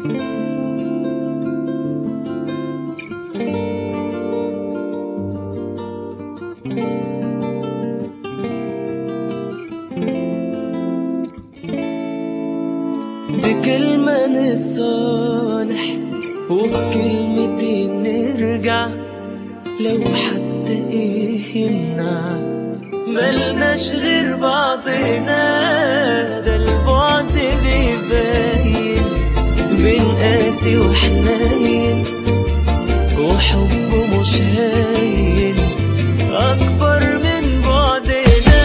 بكلمة نتصالح وبكلمتين نرجع لو حتى ايه يمنع ملناش غير بعضنا ده البعد بيبين بين قاسي وحنين وحب مش هاين أكبر من بعدنا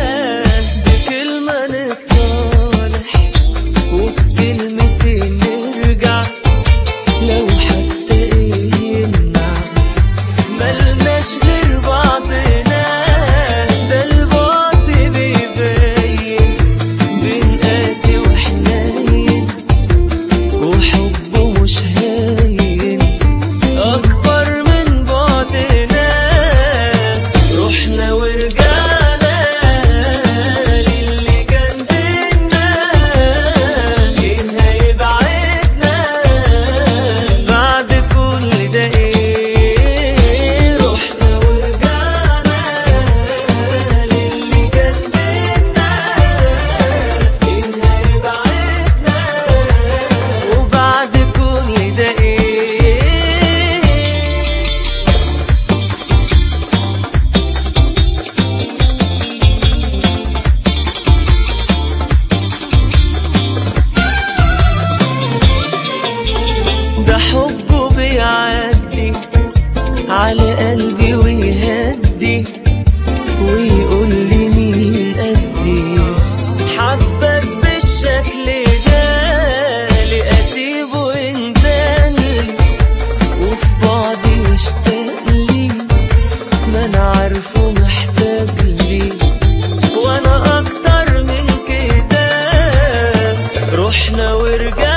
بكلمة نتصالح وبكلمتين نرجع لو حتى ايه يمنع ملناش غير بعضنا ده البعد بيبين بين قاسي وحنين وحب مش هاين أكبر من بعدنا رحنا ورجعنا للي كان بينا مين هيبعدنا بعد كل ده ايه رحنا ورجعنا للي كان بينا مين هيبعدنا وبعد كل ده ايه ده حبه بيعدي على قلبي ويهدي ويقول لي مين قدي حبك بالشكل ده لأسيبه يندلي وفي بعدي يشتاق لي ما انا عارفه محتاج لي وانا اكتر من كده رحنا ورجعنا